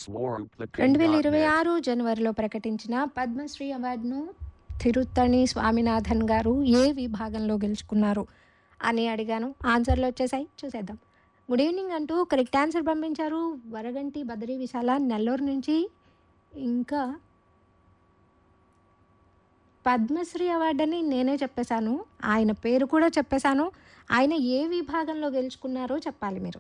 Swarup the రెండు వేల ఇరవై King.net. ఆరు జనవరిలో ప్రకటించిన పద్మశ్రీ అవార్డును తిరుత్తణి స్వామినాథన్ గారు ఏ విభాగంలో గెలుచుకున్నారు అని అడిగాను ఆన్సర్లు వచ్చేసాయి చూసేద్దాం గుడ్ ఈవినింగ్ అంటూ కరెక్ట్ ఆన్సర్ పంపించారు వరగంటి బద్రీ విశాల నెల్లూరు నుంచి ఇంకా పద్మశ్రీ అవార్డని నేనే చెప్పేశాను ఆయన పేరు కూడా చెప్పేశాను ఆయన ఏ విభాగంలో గెలుచుకున్నారో చెప్పాలి మీరు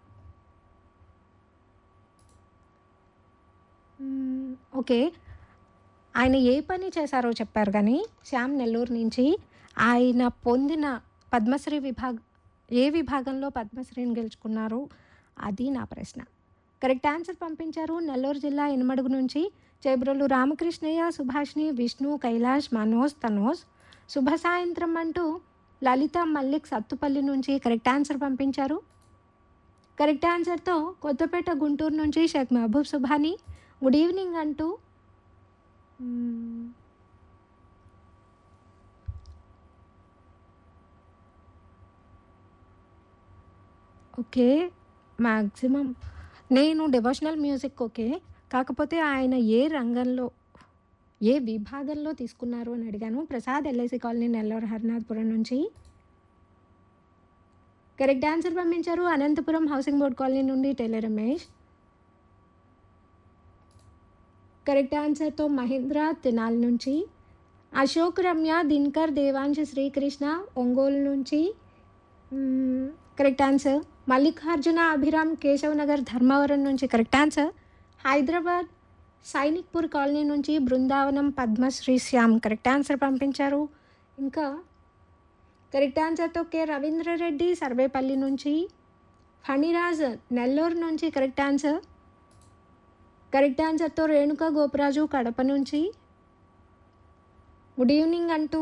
మ్మ్, ఓకే ఆయన ఏ పని చేశారో చెప్పారు కానీ శ్యామ్ నెల్లూరు నుంచి ఆయన పొందిన పద్మశ్రీ విభాగ ఏ విభాగంలో పద్మశ్రీని గెలుచుకున్నారు అది నా ప్రశ్న కరెక్ట్ ఆన్సర్ పంపించారు నెల్లూరు జిల్లా ఎనమడుగు నుంచి చేబ్రోలు రామకృష్ణయ్య సుభాష్ని విష్ణు కైలాష్ మనోజ్ తనోజ్ శుభ సాయంత్రం అంటూ లలిత మల్లిక్ సత్తుపల్లి నుంచి కరెక్ట్ ఆన్సర్ పంపించారు కరెక్ట్ ఆన్సర్తో కొత్తపేట గుంటూరు నుంచి షేక్ మహబూబ్ సుభాని గుడ్ ఈవినింగ్ అంటూ మ్మ్, ఓకే మ్యాక్సిమం నేను డివోషనల్ మ్యూజిక్ ఓకే కాకపోతే ఆయన ఏ రంగంలో ఏ విభాగంలో తీసుకున్నారు అని అడిగాను ప్రసాద్ ఎల్ఐసి కాలనీ నెల్లూరు హరినాథపురం నుంచి కరెక్ట్ ఆన్సర్ పంపించారు అనంతపురం హౌసింగ్ బోర్డ్ కాలనీ నుండి టెలర్ రమేష్ కరెక్ట్ ఆన్సర్తో మహేంద్ర తినాల్ నుంచి అశోక్ రమ్య దినకర్ దేవాంశ శ్రీకృష్ణ ఒంగోలు నుంచి మ్మ్, కరెక్ట్ ఆన్సర్ మల్లికార్జున అభిరామ్ కేశవ్ నగర్ ధర్మవరం నుంచి correct answer Hyderabad Sainikpur colony నుంచి బృందావనం పద్మశ్రీ శ్యామ్ కరెక్ట్ ఆన్సర్ పంపించారు ఇంకా కరెక్ట్ ఆన్సర్తో కె రవీంద్రరెడ్డి సర్వేపల్లి నుంచి ఫణిరాజ్ నెల్లూరు నుంచి కరెక్ట్ ఆన్సర్ కరెక్ట్ ఆన్సర్తో రేణుక గోపరాజు కడప నుంచి గుడ్ ఈవినింగ్ అంటూ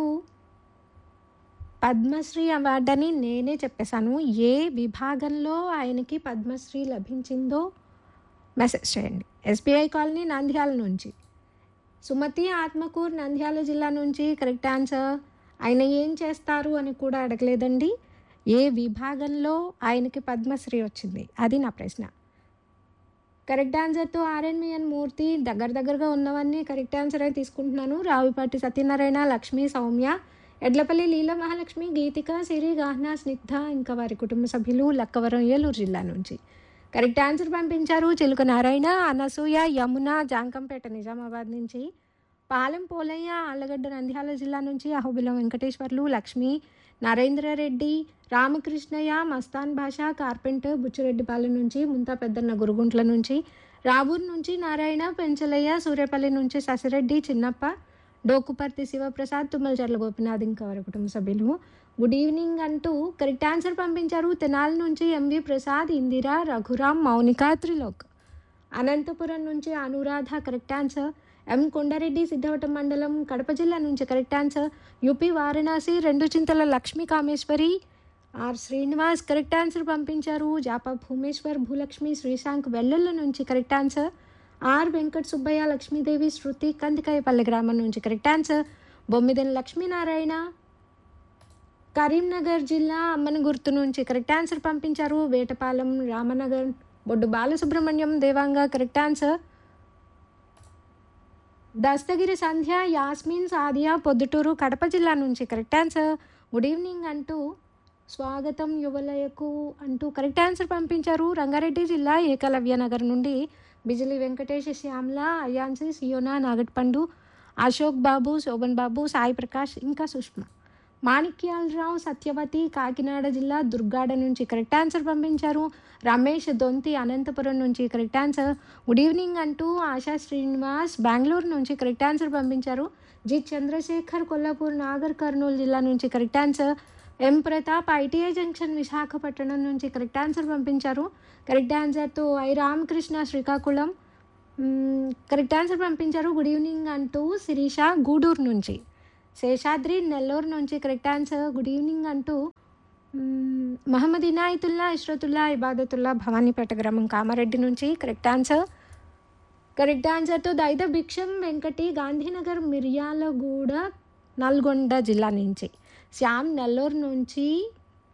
పద్మశ్రీ అవార్డని నేనే చెప్పేశాను ఏ విభాగంలో ఆయనకి పద్మశ్రీ లభించిందో మెసేజ్ చేయండి ఎస్బీఐ కాలనీ నంద్యాల నుంచి సుమతి ఆత్మకూర్ నంద్యాల జిల్లా నుంచి కరెక్ట్ ఆన్సర్ ఆయన ఏం చేస్తారు అని కూడా అడగలేదండి ఏ విభాగంలో ఆయనకి పద్మశ్రీ వచ్చింది అది నా ప్రశ్న కరెక్ట్ ఆన్సర్తో ఆర్ఎన్విఎన్ మూర్తి దగ్గర దగ్గరగా ఉన్నవన్నీ కరెక్ట్ ఆన్సర్ అయితే తీసుకుంటున్నాను రావిపాటి సత్యనారాయణ లక్ష్మి సౌమ్య ఎడ్లపల్లి లీల మహాలక్ష్మి గీతిక సిరి గాహ్నా స్నిగ్ధ ఇంకా వారి కుటుంబ సభ్యులు లక్కవరం ఏలూరు జిల్లా నుంచి కరెక్ట్ ఆన్సర్ పంపించారు చిలుక నారాయణ అనసూయ యమున జాంకంపేట నిజామాబాద్ నుంచి పాలెం పోలయ్య ఆళ్ళగడ్డ నంద్యాల జిల్లా నుంచి అహోబిలం వెంకటేశ్వర్లు లక్ష్మి నరేంద్రరెడ్డి రామకృష్ణయ్య మస్తాన్ భాష కార్పెంటర్ బుచ్చిరెడ్డిపాలెం నుంచి ముంతా పెద్దన్న గురుగుంట్ల నుంచి రావూర్ నుంచి నారాయణ పెంచలయ్య సూర్యపల్లి నుంచి శశిరెడ్డి చిన్నప్ప డోకుపర్తి శివప్రసాద్ తుమ్మలచర్ల గోపినాథ్ ఇంకా వారి కుటుంబ సభ్యులు గుడ్ ఈవినింగ్ అంటూ కరెక్ట్ ఆన్సర్ పంపించారు తెనాలి నుంచి ఎంవి ప్రసాద్ ఇందిరా రఘురామ్ మౌనిక త్రిలోక్ అనంతపురం నుంచి Anuradha correct answer M Kondareddy Siddhavatam మండలం కడప జిల్లా నుంచి కరెక్ట్ ఆన్సర్ యూపీ వారణాసి రెండు Chintala Lakshmi Kameswari R Srinivas correct answer పంపించారు జాపా భూమేశ్వర్ భూలక్ష్మి శ్రీశాంక్ వెల్లుల్ల నుంచి correct answer R Venkat Subbaiah Lakshmidevi Shruti Kandikayapalli గ్రామం నుంచి కరెక్ట్ ఆన్సర్ బొమ్మిదెన్ లక్ష్మీనారాయణ కరీంనగర్ జిల్లా అమ్మని గుర్తు నుంచి కరెక్ట్ ఆన్సర్ పంపించారు వేటపాలెం రామనగర్ బొడ్డు బాలసుబ్రహ్మణ్యం దేవాంగ కరెక్ట్ ఆన్సర్ దస్తగిరి సంధ్య యాస్మిన్ సాదియా పొద్దుటూరు కడప జిల్లా నుంచి కరెక్ట్ ఆన్సర్ గుడ్ ఈవినింగ్ అంటూ స్వాగతం యువలయకు అంటూ కరెక్ట్ ఆన్సర్ పంపించారు రంగారెడ్డి జిల్లా ఏకలవ్య నగర్ నుండి బిజిలి వెంకటేష్ శ్యామ్ల అయాన్సి సియోనా నాగట్పండు అశోక్ బాబు శోభన్ బాబు సాయి ప్రకాష్ ఇంకా సుష్మా మాణిక్యాలరావు సత్యవతి కాకినాడ జిల్లా దుర్గాడ నుంచి కరెక్ట్ ఆన్సర్ పంపించారు రమేష్ దొంతి అనంతపురం నుంచి కరెక్ట్ ఆన్సర్ గుడ్ ఈవినింగ్ అంటూ ఆశా శ్రీనివాస్ బెంగళూరు నుంచి కరెక్ట్ ఆన్సర్ పంపించారు జి చంద్రశేఖర్ కొల్లాపూర్ నాగర్ కర్నూలు జిల్లా నుంచి correct answer M Pratap ITI junction Visakhapatnam నుంచి కరెక్ట్ ఆన్సర్ పంపించారు కరెక్ట్ ఆన్సర్తో ఐ రామకృష్ణ శ్రీకాకుళం మ్మ్, కరెక్ట్ ఆన్సర్ పంపించారు గుడ్ ఈవినింగ్ అంటూ శిరీష గూడూరు నుంచి శేషాద్రి నెల్లూరు నుంచి కరెక్ట్ ఆన్సర్ గుడ్ ఈవినింగ్ అంటూ మ్మ్, మహమ్మద్ ఇనాయతుల్లా ఇష్రతుల్లా ఇబాదతుల్లా భవానీపేట గ్రామం కామారెడ్డి నుంచి కరెక్ట్ ఆన్సర్ కరెక్ట్ ఆన్సర్తో దైద భిక్షం వెంకటి గాంధీనగర్ మిర్యాలగూడ నల్గొండ జిల్లా నుంచి శ్యామ్ నెల్లూరు నుంచి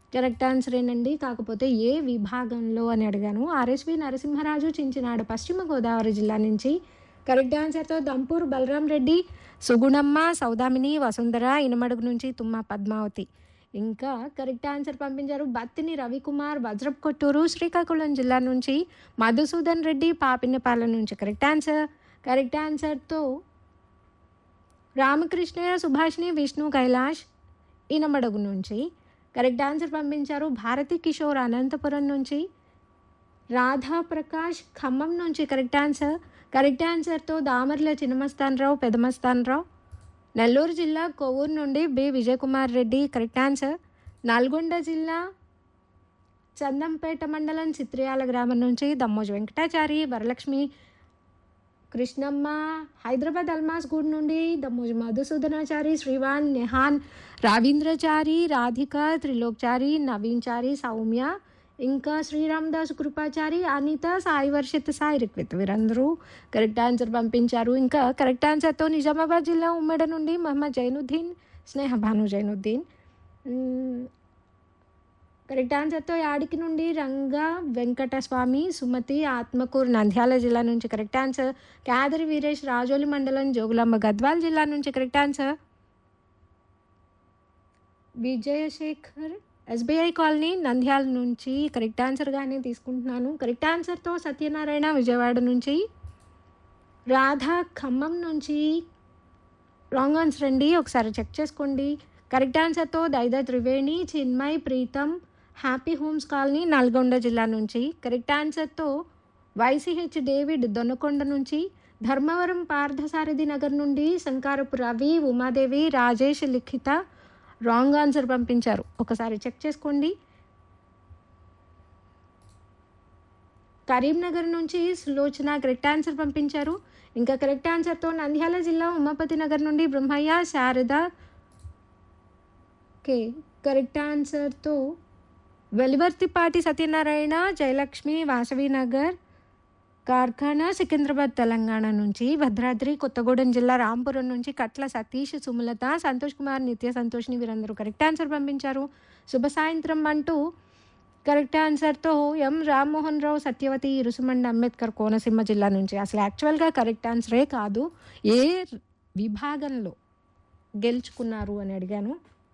కరెక్ట్ ఆన్సర్ ఏనండి కాకపోతే ఏ విభాగంలో అని అడిగాను ఆర్ఎస్వి నరసింహరాజు చించినాడు పశ్చిమ గోదావరి జిల్లా నుంచి కరెక్ట్ ఆన్సర్తో దంపూర్ బలరాం రెడ్డి సుగుణమ్మ సౌదామిని వసుంధర ఇనమడుగు నుంచి తుమ్మ పద్మావతి ఇంకా కరెక్ట్ ఆన్సర్ పంపించారు బత్తిని రవికుమార్ వజ్రప్ కొట్టూరు శ్రీకాకుళం జిల్లా నుంచి మధుసూదన్ రెడ్డి పాపిన్నపాలెం నుంచి కరెక్ట్ ఆన్సర్ కరెక్ట్ ఆన్సర్తో రామకృష్ణయ్య సుభాష్ని విష్ణు కైలాష్ ఇనమడుగు నుంచి కరెక్ట్ ఆన్సర్ పంపించారు భారతి కిషోర్ అనంతపురం నుంచి రాధా ప్రకాష్ ఖమ్మం నుంచి కరెక్ట్ ఆన్సర్ కరెక్ట్ ఆన్సర్తో దామర్ల చిన్నమస్తానరావు పెదమస్తానరావు నెల్లూరు జిల్లా కొవ్వూరు నుండి B Vijayakumar Reddy correct answer Nalgonda జిల్లా చందంపేట మండలం చిత్రియాల గ్రామం నుంచి దమ్మోజు వెంకటాచారి వరలక్ష్మి కృష్ణమ్మ హైదరాబాద్ అల్మాస్ గూడ్ నుండి దమ్మోజు మధుసూదనాచారి శ్రీవాన్ నెహాన్ రవీంద్రచారి రాధిక త్రిలోక్చారి నవీన్చారి సౌమ్య ఇంకా శ్రీరామదాస్ కృపాచారి అనిత సాయి వర్షిత్ సాయి రిక్విత్ వీరందరూ కరెక్ట్ ఆన్సర్ పంపించారు ఇంకా కరెక్ట్ ఆన్సర్తో నిజామాబాద్ జిల్లా ఉమ్మడి నుండి మహమ్మద్ జైనుద్దీన్ స్నేహ భాను జైనుద్దీన్ మ్మ్, కరెక్ట్ ఆన్సర్తో యాడికి నుండి రంగా వెంకటస్వామి సుమతి ఆత్మకూరు నంద్యాల జిల్లా నుంచి కరెక్ట్ ఆన్సర్ క్యాదరి వీరేష్ రాజోలి మండలం జోగులాంబ గద్వాల్ జిల్లా నుంచి correct answer Vijayasekhar SBI colony Nandyal నుంచి కరెక్ట్ ఆన్సర్గానే తీసుకుంటున్నాను కరెక్ట్ ఆన్సర్తో సత్యనారాయణ విజయవాడ నుంచి రాధా ఖమ్మం నుంచి రాంగ్ ఆన్సర్ అండి ఒకసారి చెక్ చేసుకోండి కరెక్ట్ ఆన్సర్తో Daida Triveni Chinmay Pritam happy homes colony Nalgonda జిల్లా నుంచి కరెక్ట్ ఆన్సర్తో వైసీహెచ్ డేవిడ్ దొన్నకొండ నుంచి ధర్మవరం పార్థసారథి నగర్ నుండి శంకారపు రవి ఉమాదేవి రాజేష్ లిఖిత రాంగ్ ఆన్సర్ పంపించారు ఒకసారి చెక్ చేసుకోండి కరీంనగర్ నుంచి సులోచన కరెక్ట్ ఆన్సర్ పంపించారు ఇంకా కరెక్ట్ ఆన్సర్తో నంద్యాల జిల్లా ఉమాపతి నగర్ నుండి బ్రహ్మయ్య శారద ఓకే కరెక్ట్ ఆన్సర్తో వెలివర్తిపాటి సత్యనారాయణ జయలక్ష్మి వాసవి నగర్ కార్ఖానా సికింద్రాబాద్ తెలంగాణ నుంచి భద్రాద్రి కొత్తగూడెం జిల్లా రాంపురం నుంచి కట్ల సతీష్ సుమలత సంతోష్ కుమార్ నిత్య సంతోష్ని వీరందరూ కరెక్ట్ ఆన్సర్ పంపించారు శుభ సాయంత్రం అంటూ కరెక్ట్ ఆన్సర్తో ఎం రామ్మోహన్ రావు సత్యవతి ఇరుసుమండి అంబేద్కర్ కోనసీమ జిల్లా నుంచి అసలు యాక్చువల్గా కరెక్ట్ ఆన్సరే కాదు ఏ విభాగంలో గెలుచుకున్నారు అని అడిగాను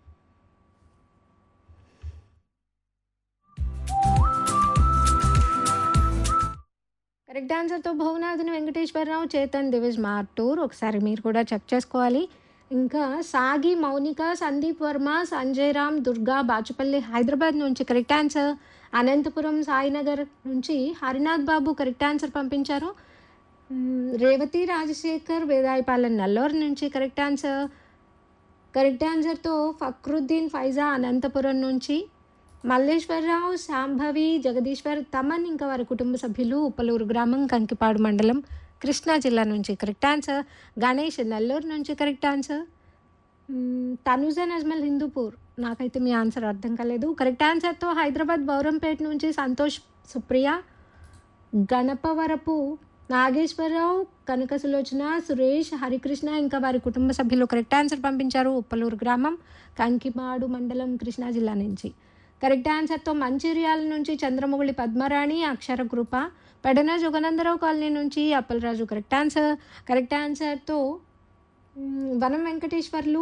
కరెక్ట్ ఆన్సర్తో భువనాథన్ వెంకటేశ్వరరావు చేతన్ దివిజ్ మార్టూర్ ఒకసారి మీరు కూడా చెక్ చేసుకోవాలి ఇంకా సాగి మౌనిక సందీప్ వర్మ సంజయ్ రామ్ దుర్గా బాచుపల్లి హైదరాబాద్ నుంచి కరెక్ట్ ఆన్సర్ అనంతపురం సాయినగర్ నుంచి హరినాథ్ బాబు కరెక్ట్ ఆన్సర్ పంపించారు మ్, రేవతి రాజశేఖర్ వేదాయపాలెం నల్లూరు నుంచి కరెక్ట్ ఆన్సర్ కరెక్ట్ ఆన్సర్తో ఫక్రుద్దీన్ ఫైజా అనంతపురం నుంచి మల్లేశ్వరరావు శాంభవి జగదీశ్వర్ తమన్ ఇంకా వారి కుటుంబ సభ్యులు ఉప్పలూరు గ్రామం కంకిపాడు మండలం కృష్ణా జిల్లా నుంచి కరెక్ట్ ఆన్సర్ గణేష్ నెల్లూరు నుంచి కరెక్ట్ ఆన్సర్ మ్మ్, తనుజ నజ్మల్ హిందూపూర్ నాకైతే మీ ఆన్సర్ అర్థం కాలేదు కరెక్ట్ ఆన్సర్తో హైదరాబాద్ బౌరంపేట నుంచి సంతోష్ సుప్రియ గణపవరపు నాగేశ్వరరావు కనక సులోచన సురేష్ హరికృష్ణ ఇంకా వారి కుటుంబ సభ్యులు కరెక్ట్ ఆన్సర్ పంపించారు ఉప్పలూరు గ్రామం కంకిమాడు మండలం కృష్ణా జిల్లా నుంచి కరెక్ట్ ఆన్సర్తో మంచిర్యాల నుంచి చంద్రముగుళి పద్మరాణి అక్షర కృప పెడన జగనందరావు కాలనీ నుంచి అప్పలరాజు కరెక్ట్ ఆన్సర్ కరెక్ట్ ఆన్సర్తో మ్, వనం వెంకటేశ్వర్లు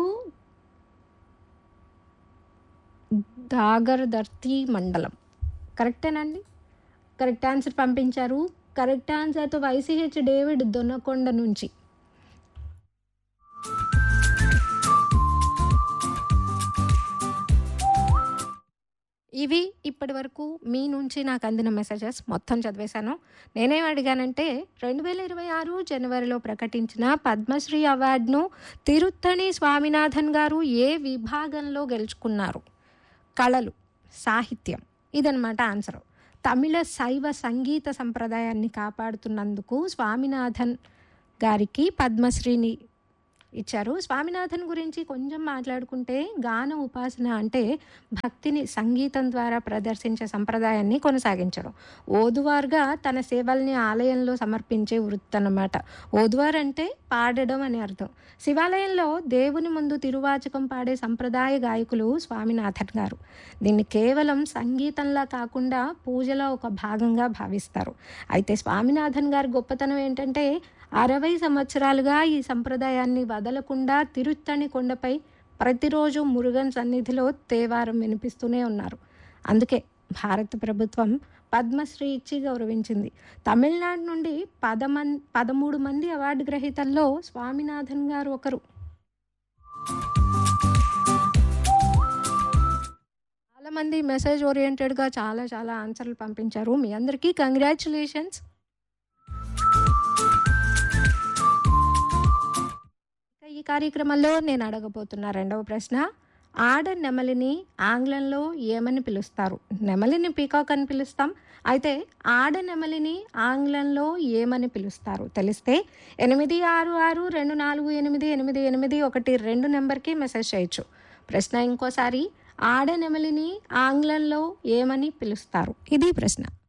దాగర్దర్తి మండలం కరెక్టేనండి కరెక్ట్ ఆన్సర్ పంపించారు కరెక్ట్ ఆన్సర్తో వైసీహెచ్ డేవిడ్ దొనకొండ నుంచి ఇవి ఇప్పటి వరకు మీ నుంచి నాకు అందిన మెసేజెస్ మొత్తం చదివేశాను నేనేం అడిగానంటే రెండు వేల ఇరవై ఆరు జనవరిలో ప్రకటించిన పద్మశ్రీ అవార్డును తిరుత్తణి స్వామినాథన్ గారు ఏ విభాగంలో గెలుచుకున్నారు కళలు సాహిత్యం ఇదనమాట ఆన్సర్ తమిళ శైవ సంగీత సంప్రదాయాన్ని కాపాడుతున్నందుకు స్వామినాథన్ గారికి పద్మశ్రీని ఇచ్చారు స్వామినాథన్ గురించి కొంచెం మాట్లాడుకుంటే గాన ఉపాసన అంటే భక్తిని సంగీతం ద్వారా ప్రదర్శించే సంప్రదాయాన్ని కొనసాగించడం ఓదువారుగా తన సేవల్ని ఆలయంలో సమర్పించే వృత్తి అన్నమాట ఓదువార్ అంటే పాడడం అని అర్థం శివాలయంలో దేవుని ముందు తిరువాచకం పాడే సంప్రదాయ గాయకులు స్వామినాథన్ గారు దీన్ని కేవలం సంగీతంలా కాకుండా పూజలో ఒక భాగంగా భావిస్తారు అయితే స్వామినాథన్ గారి గొప్పతనం ఏంటంటే అరవై సంవత్సరాలుగా ఈ సంప్రదాయాన్ని వదలకుండా తిరుత్తణి కొండపై ప్రతిరోజు మురుగన్ సన్నిధిలో తేవారం వినిపిస్తూనే ఉన్నారు అందుకే భారత ప్రభుత్వం పద్మశ్రీ ఇచ్చి గౌరవించింది తమిళనాడు నుండి పదమన్ పదమూడు మంది అవార్డు గ్రహీతల్లో స్వామినాథన్ గారు ఒకరు చాలామంది మెసేజ్ ఓరియంటెడ్గా చాలా చాలా ఆన్సర్లు పంపించారు మీ అందరికీ కంగ్రాచులేషన్స్ ఈ కార్యక్రమంలో నేను అడగబోతున్న రెండవ ప్రశ్న ఆడ నెమలిని ఆంగ్లంలో ఏమని పిలుస్తారు నెమలిని పీకాక్ అని పిలుస్తాం అయితే ఆడ నెమలిని ఆంగ్లంలో ఏమని పిలుస్తారు తెలిస్తే ఎనిమిది ఆరు ఆరు రెండు నాలుగు ఎనిమిది ఎనిమిది ఎనిమిది ఒకటి రెండు నెంబర్కి మెసేజ్ చేయొచ్చు ప్రశ్న ఇంకోసారి ఆడ నెమలిని ఆంగ్లంలో ఏమని పిలుస్తారు ఇది ప్రశ్న